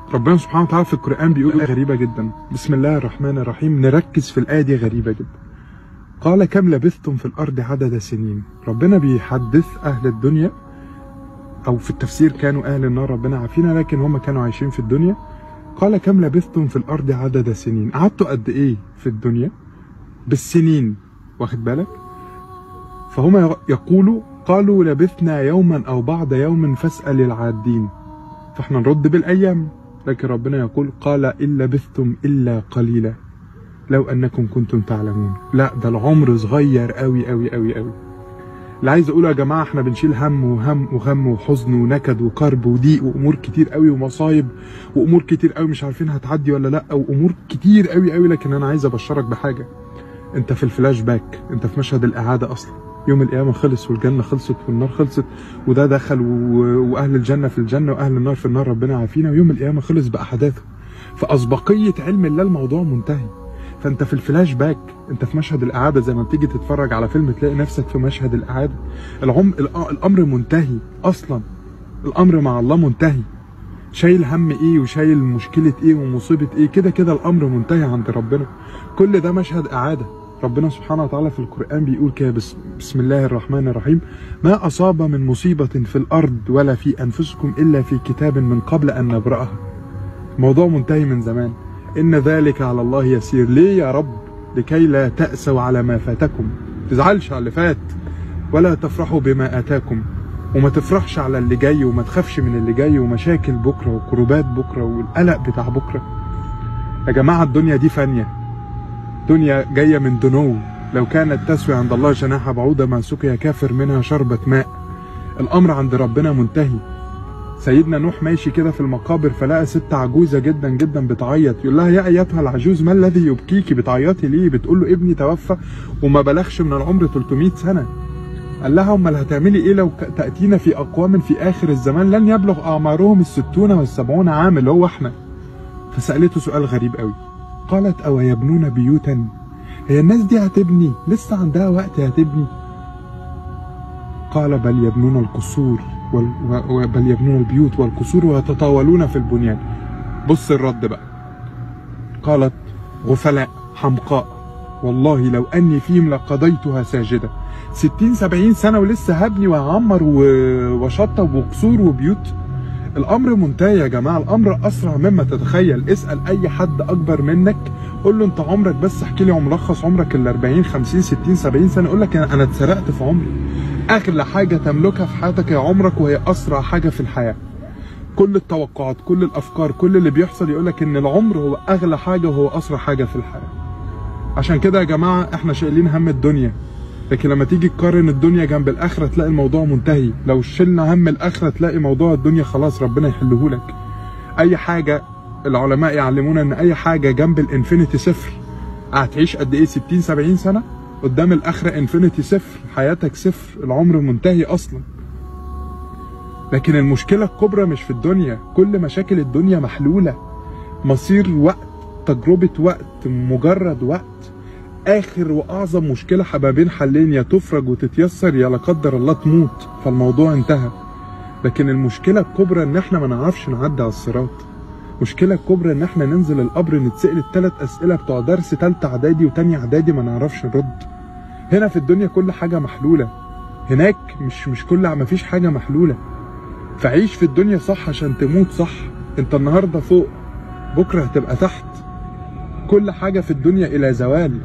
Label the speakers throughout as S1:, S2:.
S1: ربنا سبحانه وتعالى في القرآن بيقول آية غريبة جدا بسم الله الرحمن الرحيم نركز في الآية دي غريبة جدا قال كم لبثتم في الأرض عدد سنين ربنا بيحدث أهل الدنيا أو في التفسير كانوا أهل النار ربنا عافينا لكن هم كانوا عايشين في الدنيا قال كم لبثتم في الأرض عدد سنين قعدتوا قد إيه في الدنيا بالسنين واخد بالك فهم يقولوا قالوا لبثنا يوما أو بعض يوم فاسأل العادين فاحنا نرد بالأيام لكن ربنا يقول قال إن لبثتم إلا قليلا لو أنكم كنتم تعلمون لا ده العمر صغير قوي قوي قوي قوي اللي عايز اقوله يا جماعه احنا بنشيل هم وهم وغم وحزن ونكد وكرب وضيق وامور كتير قوي ومصايب وامور كتير قوي مش عارفين هتعدي ولا لا وامور كتير قوي قوي لكن انا عايز ابشرك بحاجه انت في الفلاش باك انت في مشهد الاعاده اصلا يوم القيامه خلص والجنه خلصت والنار خلصت وده دخل و... واهل الجنه في الجنه واهل النار في النار ربنا عافينا ويوم القيامه خلص باحداثه فاسبقيه علم الله الموضوع منتهي فانت في الفلاش باك انت في مشهد الاعاده زي ما بتيجي تتفرج على فيلم تلاقي نفسك في مشهد الاعاده العم... الأ- الامر منتهي اصلا الامر مع الله منتهي شايل هم ايه وشايل مشكله ايه ومصيبه ايه كده كده الامر منتهي عند ربنا كل ده مشهد اعاده ربنا سبحانه وتعالى في القران بيقول كده بس بسم الله الرحمن الرحيم ما اصاب من مصيبه في الارض ولا في انفسكم الا في كتاب من قبل ان نبراها الموضوع منتهي من زمان إن ذلك على الله يسير ليه يا رب لكي لا تأسوا على ما فاتكم تزعلش على اللي فات ولا تفرحوا بما آتاكم وما تفرحش على اللي جاي وما تخافش من اللي جاي ومشاكل بكرة وكروبات بكرة والقلق بتاع بكرة يا جماعة الدنيا دي فانية دنيا جاية من دنو لو كانت تسوي عند الله جناح بعوضة ما سقي كافر منها شربة ماء الأمر عند ربنا منتهي سيدنا نوح ماشي كده في المقابر فلقى ست عجوزة جدا جدا بتعيط يقول لها يا أيتها العجوز ما الذي يبكيكي بتعيطي ليه بتقول له ابني توفى وما بلغش من العمر 300 سنة قال لها امال هتعملي ايه لو ك- تأتينا في أقوام في آخر الزمان لن يبلغ أعمارهم الستون والسبعون عام اللي هو احنا فسألته سؤال غريب قوي قالت أو يبنون بيوتا هي الناس دي هتبني لسه عندها وقت هتبني قال بل يبنون القصور وال... و- و- بل يبنون البيوت والقصور ويتطاولون في البنيان بص الرد بقى قالت غفلاء حمقاء والله لو أني فيهم لقضيتها ساجدة ستين سبعين سنة ولسه هبني وهعمر و- وشطب وقصور وبيوت الأمر منتهي يا جماعة الأمر أسرع مما تتخيل اسأل أي حد أكبر منك قول له أنت عمرك بس احكي لي ملخص عمرك ال 40 50 60 70 سنة يقول لك أنا أنا اتسرقت في عمري اغلى حاجه تملكها في حياتك هي عمرك وهي اسرع حاجه في الحياه كل التوقعات كل الافكار كل اللي بيحصل يقولك ان العمر هو اغلى حاجه وهو اسرع حاجه في الحياه عشان كده يا جماعه احنا شايلين هم الدنيا لكن لما تيجي تقارن الدنيا جنب الاخره تلاقي الموضوع منتهي لو شلنا هم الاخره تلاقي موضوع الدنيا خلاص ربنا يحلهولك اي حاجه العلماء يعلمونا ان اي حاجه جنب الانفينيتي صفر هتعيش قد ايه 60 70 سنه قدام الاخره انفينيتي صفر حياتك صفر العمر منتهي اصلا لكن المشكله الكبرى مش في الدنيا كل مشاكل الدنيا محلوله مصير وقت تجربه وقت مجرد وقت اخر واعظم مشكله حبابين حلين يا تفرج وتتيسر يا لا قدر الله تموت فالموضوع انتهى لكن المشكله الكبرى ان احنا ما نعرفش نعدي على الصراط المشكله الكبرى ان احنا ننزل القبر نتسال الثلاث اسئله بتوع درس ثالثه اعدادي وتانية اعدادي ما نعرفش نرد هنا في الدنيا كل حاجه محلوله هناك مش مش كل ما فيش حاجه محلوله فعيش في الدنيا صح عشان تموت صح انت النهارده فوق بكره هتبقى تحت كل حاجه في الدنيا الى زوال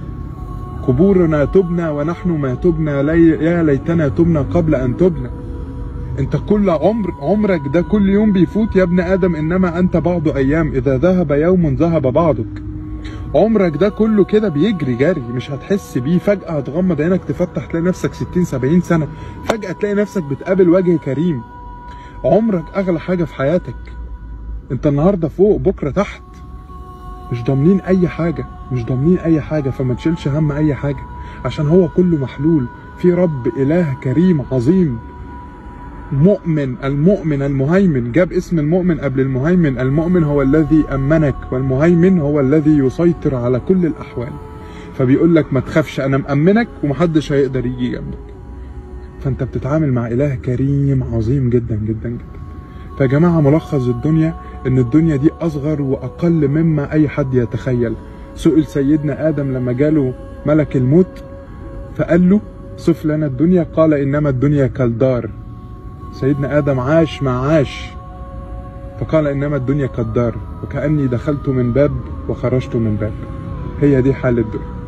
S1: قبورنا تبنى ونحن ما تبنى لي يا ليتنا تبنى قبل ان تبنى انت كل عمر عمرك ده كل يوم بيفوت يا ابن ادم انما انت بعض ايام اذا ذهب يوم ذهب بعضك عمرك ده كله كده بيجري جري مش هتحس بيه فجأة هتغمض عينك تفتح تلاقي نفسك 60 70 سنة فجأة تلاقي نفسك بتقابل وجه كريم عمرك أغلى حاجة في حياتك انت النهاردة فوق بكرة تحت مش ضامنين أي حاجة مش ضامنين أي حاجة فما تشيلش هم أي حاجة عشان هو كله محلول في رب إله كريم عظيم مؤمن المؤمن المهيمن جاب اسم المؤمن قبل المهيمن المؤمن هو الذي أمنك والمهيمن هو الذي يسيطر على كل الأحوال فبيقول لك ما تخافش أنا مأمنك ومحدش هيقدر يجي جنبك فأنت بتتعامل مع إله كريم عظيم جدا جدا جدا فيا جماعة ملخص الدنيا إن الدنيا دي أصغر وأقل مما أي حد يتخيل سئل سيدنا آدم لما جاله ملك الموت فقال له صف لنا الدنيا قال إنما الدنيا كالدار سيدنا آدم عاش ما عاش فقال إنما الدنيا كالدار وكأني دخلت من باب وخرجت من باب هي دي حال الدنيا